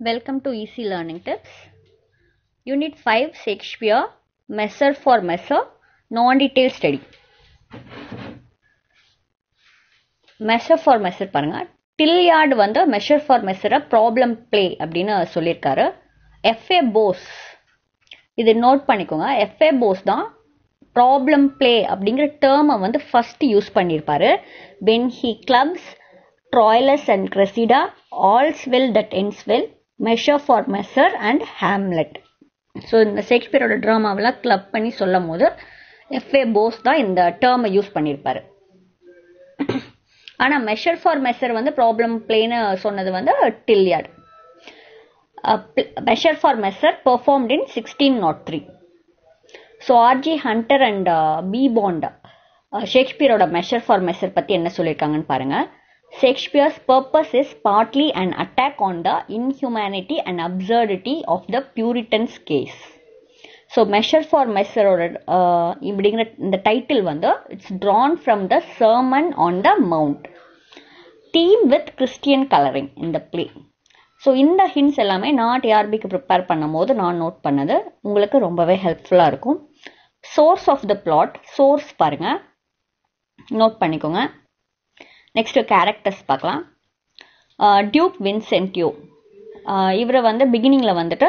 Welcome to Easy Learning Tips. Unit 5 Shakespeare Measure for Measure Non Detail Study. Measure for measure பாருங்க Tillyard வந்து measure for மெஷரை problem play அப்படின்னு சொல்லியிருக்காரு FA Bose இது note பண்ணிக்கோங்க FA Bose தான் ப்ராப்ளம் ப்ளே அப்படிங்கிற டேர்மை வந்து ஃபர்ஸ்ட் யூஸ் பண்ணியிருப்பாரு when he clubs Troilus and Cressida all's well that ends well measure for measure and Hamlet so இந்த ஷேக்ஸ்பியரோட ட்ராமாவெல்லாம் கிளப் பண்ணி சொல்லும் போது எஃப்ஏ போஸ் தான் இந்த டேர்மை யூஸ் பண்ணியிருப்பாரு ஆனால் மெஷர் ஃபார் மெஷர் வந்து ப்ராப்ளம் பிளேன்னு சொன்னது வந்து Tillyard measure for measure performed in sixteen naught three so RG Hunter and B Bond ஷேக்ஸ்பியரோட மெஷர் ஃபார் மெஷர் பற்றி என்ன சொல்லியிருக்காங்கன்னு பாருங்க Shakespeare's purpose is partly an attack on the inhumanity and absurdity of the Puritans case so measure for மெஷரோட இப்படிங்கிற இந்த title வந்து it's drawn from the sermon on the Mount theme with Christian colouring இந்த play so இந்த hints எல்லாமே நான் டிஆர்பிக்கு prepare பண்ணும்போது நான் நோட் பண்ணது உங்களுக்கு ரொம்பவே ஹெல்ப்ஃபுல்லாக இருக்கும் source of the plot source பாருங்க நோட் பண்ணிக்கோங்க நெக்ஸ்ட் கேரக்டர்ஸ் பார்க்கலாம் டியூக் வின்சென்டியோ இவரை வந்து பிகினிங்கில் வந்துட்டு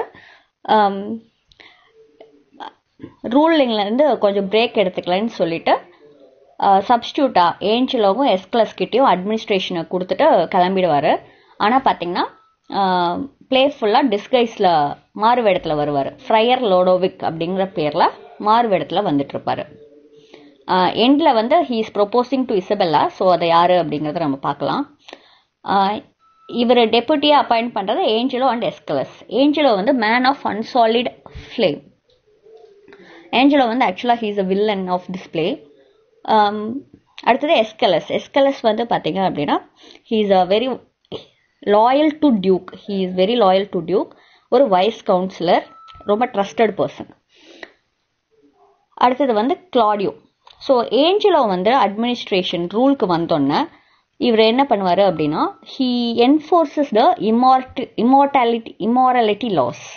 ரூலிங்லேருந்து கொஞ்சம் பிரேக் எடுத்துக்கலன்னு சொல்லிட்டு சப்ஸ்டியூட்டா ஏஞ்சலோவும் எஸ்கிளஸ் கிட்டேயும் அட்மினிஸ்ட்ரேஷனை கொடுத்துட்டு கிளம்பிடுவார் ஆனால் பார்த்தீங்கன்னா பிளேஃபுல்லாக டிஸ்கைஸில் மாறு வேடத்தில் வருவார் ஃப்ரையர் லோடோவிக் அப்படிங்கிற பேரில் மாறு வேடத்தில் வந்துட்டு இருப்பார் எண்டில் வந்து he is proposing to Isabella so அதை யார் அப்படிங்கிறத நம்ம பார்க்கலாம் இவர் டெபுட்டியாக அப்பாயிண்ட் பண்ணுறது ஏஞ்சலோ அண்ட் எஸ்கலஸ் ஏஞ்சலோ வந்து man of unsullied flame Angelo வந்து ஆக்சுவலாக he's a villain of this play அடுத்தது எஸ்கலஸ் எஸ்கலஸ் வந்து பார்த்தீங்க அப்படின்னா he is a very loyal to duke he is very loyal to duke ஒரு wise counsellor ரொம்ப trusted person அடுத்தது வந்து கிளாடியோ ஸோ ஏஞ்சலோ வந்து அட்மினிஸ்ட்ரேஷன் ரூலுக்கு வந்தோன்னே இவர் என்ன பண்ணுவார் அப்படின்னா ஹீ என்ஃபோர்ஸஸ் த இமார்டி இமார்டாலிட்டி இமாரலிட்டி லாஸ்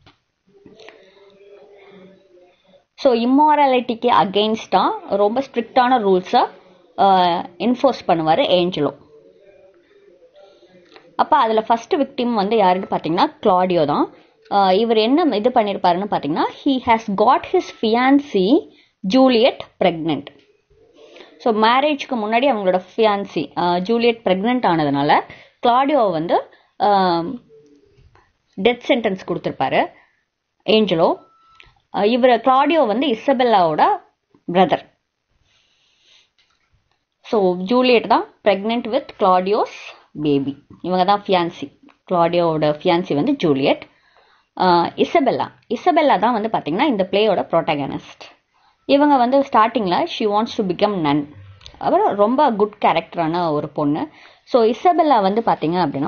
ஸோ இம்மாராலிட்டிக்கு அகெயின்ஸ்டாக ரொம்ப ஸ்ட்ரிக்டான ரூல்ஸை என்ஃபோர்ஸ் பண்ணுவார் ஏஞ்சலோ அப்போ அதில் ஃபஸ்ட்டு விக்டிம் வந்து யாருன்னு பார்த்தீங்கன்னா கிளாடியோ தான் இவர் என்ன இது பண்ணியிருப்பாருன்னு பார்த்தீங்கன்னா he has got his fiancee Juliet pregnant so மேரேஜ்க்கு முன்னாடி அவங்களோட ஃபியான்சி ஜூலியட் ப்ரெக்னென்ட் ஆனதுனால கிளாடியோ வந்து டெத் சென்டென்ஸ் கொடுத்துருப்பாரு ஏஞ்சலோ இவர் கிளாடியோ வந்து இசபெல்லாவோட பிரதர் ஸோ ஜூலியட் தான் ப்ரெக்னென்ட் வித் கிளாடியோஸ் பேபி இவங்க தான் ஃபியான்சி கிளாடியோட ஃபியான்சி வந்து ஜூலியட் இசபெல்லா இசபெல்லா தான் வந்து பார்த்தீங்கன்னா இந்த பிளேயோட ப்ரோட்டகனிஸ்ட் இவங்க வந்து ஸ்டார்டிங்கில் she wants to become nun அப்புறம் ரொம்ப குட் கேரக்டரான ஒரு பொண்ணு ஸோ இசபெல்லா வந்து பார்த்தீங்க அப்படின்னா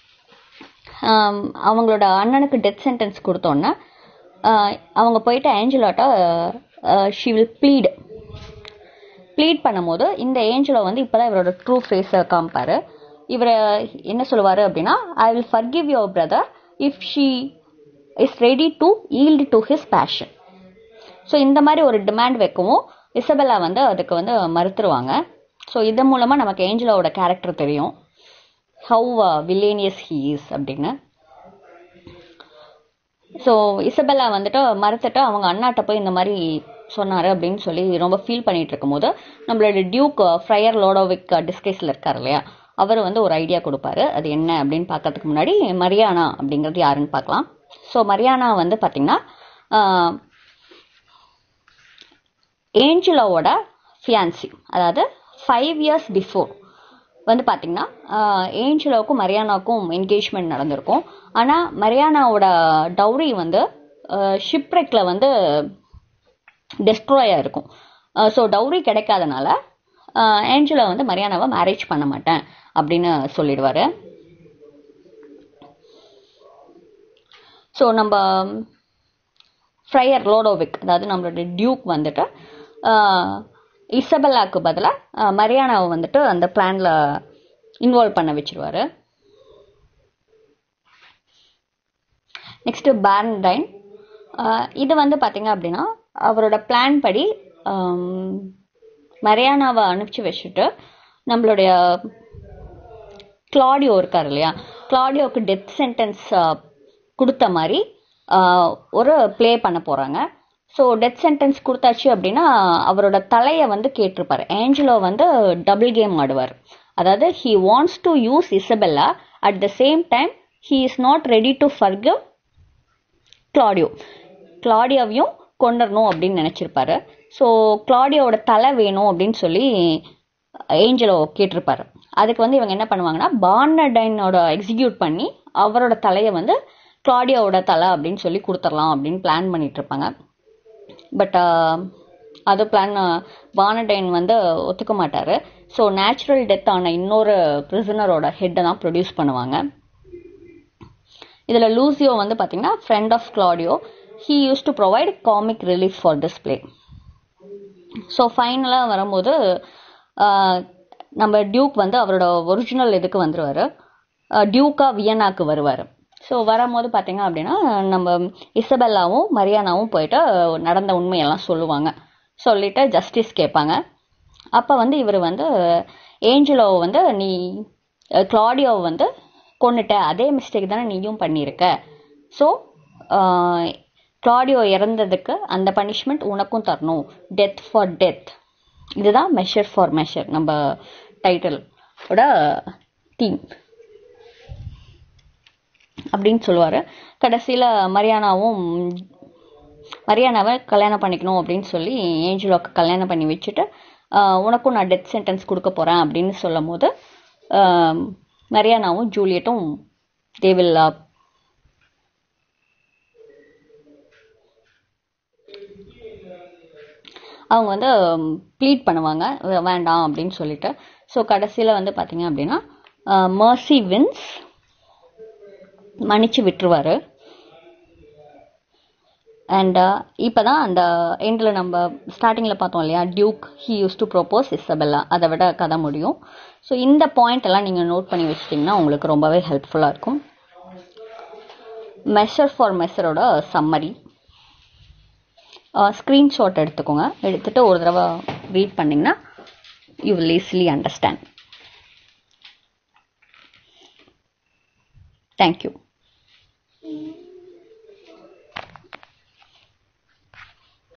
அவங்களோட அண்ணனுக்கு டெத் சென்டென்ஸ் கொடுத்தோன்னே அவங்க போயிட்டு ஏஞ்சலோட்ட ஷி வில் ப்ளீட் ப்ளீட் பண்ணும்போது இந்த ஏஞ்சலோ வந்து இப்போ தான் இவரோட ட்ரூ ஃபேஸை காமிப்பார் இவரை என்ன சொல்லுவார் அப்படின்னா I will forgive your brother if she is ready to yield to his passion so இந்த மாதிரி ஒரு டிமாண்ட் வைக்கவும் இசபெல்லா வந்து அதுக்கு வந்து மறுத்துருவாங்க ஸோ இதன் மூலமாக நமக்கு ஏஞ்சலோட கேரக்டர் தெரியும் ஹவு வில்லேனியஸ் ஹீ இஸ் அப்படின்னு ஸோ இசபெல்லா வந்துட்டு மறுத்துட்டு அவங்க அண்ணாட்ட போய் இந்த மாதிரி சொன்னார் அப்படின்னு சொல்லி ரொம்ப ஃபீல் பண்ணிட்டு இருக்கும்போது நம்மளோட டியூக் ஃப்ரையர் லோடோவிக் டிஸ்கைஸில் இருக்கார் இல்லையா அவர் வந்து ஒரு ஐடியா கொடுப்பாரு அது என்ன அப்படின்னு பார்க்கறதுக்கு முன்னாடி மரியானா அப்படிங்கிறது யாருன்னு பார்க்கலாம் ஸோ மரியானா வந்து பார்த்தீங்கன்னா ஏஞ்சலோவோட ஃபியான்சி அதாவது ஃபைவ் இயர்ஸ் பிஃபோர் வந்து பார்த்தீங்கன்னா ஏஞ்சலோவுக்கும் மரியானாவுக்கும் என்கேஜ்மெண்ட் நடந்திருக்கும் ஆனால் மரியானாவோட டவுரி வந்து ஷிப்ரெக்கில் வந்து டெஸ்ட்ராயாக இருக்கும் ஸோ டவுரி கிடைக்காதனால ஏஞ்சலோ வந்து மரியானாவை மேரேஜ் பண்ண மாட்டேன் அப்படின்னு சொல்லிடுவார் ஸோ நம்ம ஃப்ரையர் லோடோவிக் அதாவது நம்மளோட டியூக் வந்துட்டு இசபெல்லாக்கு பதிலாக மரியானாவை வந்துட்டு அந்த பிளானில் இன்வால்வ் பண்ண வச்சிருவாரு நெக்ஸ்ட்டு பேரண்டைன் இது வந்து பார்த்தீங்க அப்படின்னா அவரோட பிளான் படி மரியானாவை அனுப்பிச்சு வச்சுட்டு நம்மளுடைய கிளாடியோ இருக்கார் இல்லையா கிளாடியோவுக்கு டெத் சென்டென்ஸ் கொடுத்த மாதிரி ஒரு ப்ளே பண்ண போகிறாங்க ஸோ டெத் சென்டென்ஸ் கொடுத்தாச்சு அப்படின்னா அவரோட தலையை வந்து கேட்டிருப்பார் ஏஞ்சலோ வந்து டபுள் கேம் ஆடுவார் அதாவது he wants to use Isabella at the same time he is not ready to forgive Claudio கிளாடியோவையும் கொண்டுடணும் அப்படின்னு நினச்சிருப்பாரு ஸோ கிளாடியோட தலை வேணும் அப்படின்னு சொல்லி ஏஞ்சலோ கேட்டிருப்பாரு அதுக்கு வந்து இவங்க என்ன பண்ணுவாங்கன்னா பார்னடைனோட எக்ஸிக்யூட் பண்ணி அவரோட தலையை வந்து கிளாடியோவோட தலை அப்படின்னு சொல்லி கொடுத்துடலாம் அப்படின்னு பிளான் பண்ணிட்டு இருப்பாங்க பட் அது பிளான் பானடைன் வந்து ஒத்துக்க மாட்டார் ஸோ நேச்சுரல் டெத் ஆன இன்னொரு பிரிசனரோட ஹெட்டை தான் ப்ரொடியூஸ் பண்ணுவாங்க இதில் லூசியோ வந்து பார்த்தீங்கன்னா friend of Claudio he used to provide comic relief for this play so ஃபைனலாக வரும்போது நம்ம டியூக் வந்து அவரோட ஒரிஜினல் இதுக்கு வந்துடுவார் டியூக்கா வியனாக்கு வருவார் ஸோ வரும்போது பார்த்தீங்க அப்படின்னா நம்ம இசபெல்லாவும் மரியானாவும் போயிட்டு நடந்த உண்மையெல்லாம் சொல்லுவாங்க சொல்லிட்டு ஜஸ்டிஸ் கேட்பாங்க அப்போ வந்து இவர் வந்து ஏஞ்சலோவை வந்து நீ கிளாடியோவை வந்து கொண்டுட்ட அதே மிஸ்டேக் தானே நீயும் பண்ணியிருக்க ஸோ கிளாடியோ இறந்ததுக்கு அந்த பனிஷ்மெண்ட் உனக்கும் தரணும் டெத் ஃபார் டெத் இதுதான் மெஷர் ஃபார் மெஷர் நம்ம டைட்டிலோட தீம் அப்படின்னு சொல்லுவார் கடைசியில் மரியானாவும் மரியானாவை கல்யாணம் பண்ணிக்கணும் அப்படின்னு சொல்லி ஏஞ்சலோக்கு கல்யாணம் பண்ணி வச்சுட்டு உனக்கும் நான் டெத் சென்டென்ஸ் கொடுக்க போகிறேன் அப்படின்னு சொல்லும் போது மரியானாவும் ஜூலியட்டும் தேவில் அவங்க வந்து ப்ளீட் பண்ணுவாங்க வேண்டாம் அப்படின்னு சொல்லிட்டு ஸோ கடைசியில் வந்து பார்த்தீங்க அப்படின்னா மர்சி வின்ஸ் மன்னிச்சு விட்டுருவாரு அண்ட் இப்போ தான் அந்த எண்டில் நம்ம ஸ்டார்டிங்கில் பார்த்தோம் இல்லையா Duke he used to propose Isabella அதை விட கதை முடியும் ஸோ இந்த பாயிண்ட் எல்லாம் நீங்கள் நோட் பண்ணி வச்சிட்டிங்கன்னா உங்களுக்கு ரொம்பவே ஹெல்ப்ஃபுல்லாக இருக்கும் மெஷர் ஃபார் மெஷரோட சம்மரி ஸ்க்ரீன்ஷாட் எடுத்துக்கோங்க எடுத்துகிட்டு ஒரு தடவை ரீட் பண்ணிங்கன்னா you will easily understand thank you